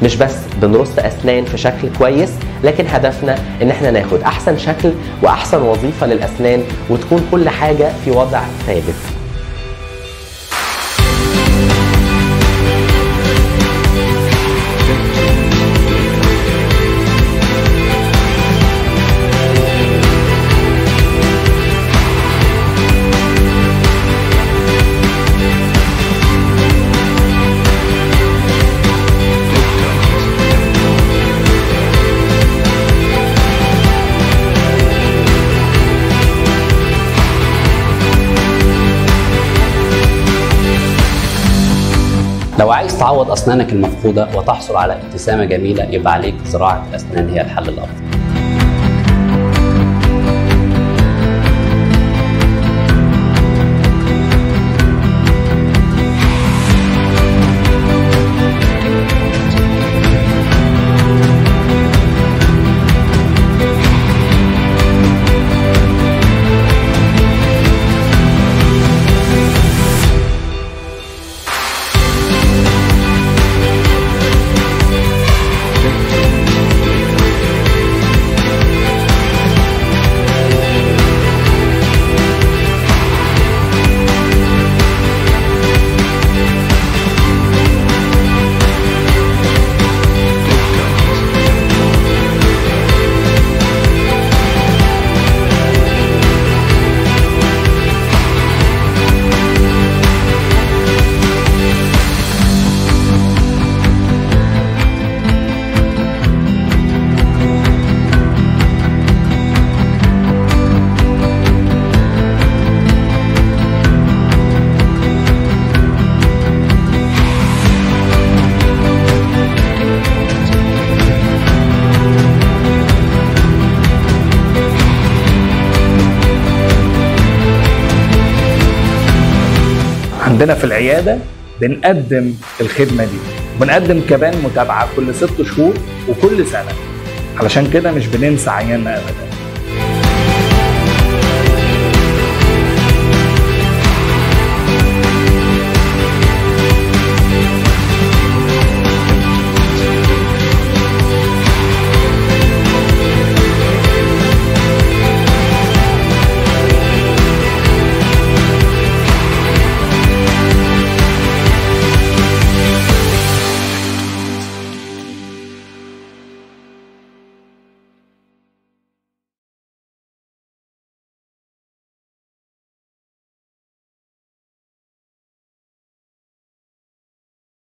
مش بس بنرص اسنان في شكل كويس لكن هدفنا ان احنا ناخد احسن شكل واحسن وظيفه للاسنان وتكون كل حاجه في وضع ثابت لو عايز تعوض اسنانك المفقوده وتحصل على ابتسامه جميله يبقى عليك زراعه الاسنان هي الحل الافضل عندنا في العياده بنقدم الخدمه دي بنقدم كمان متابعه كل ست شهور وكل سنه علشان كده مش بننسى عيالنا ابدا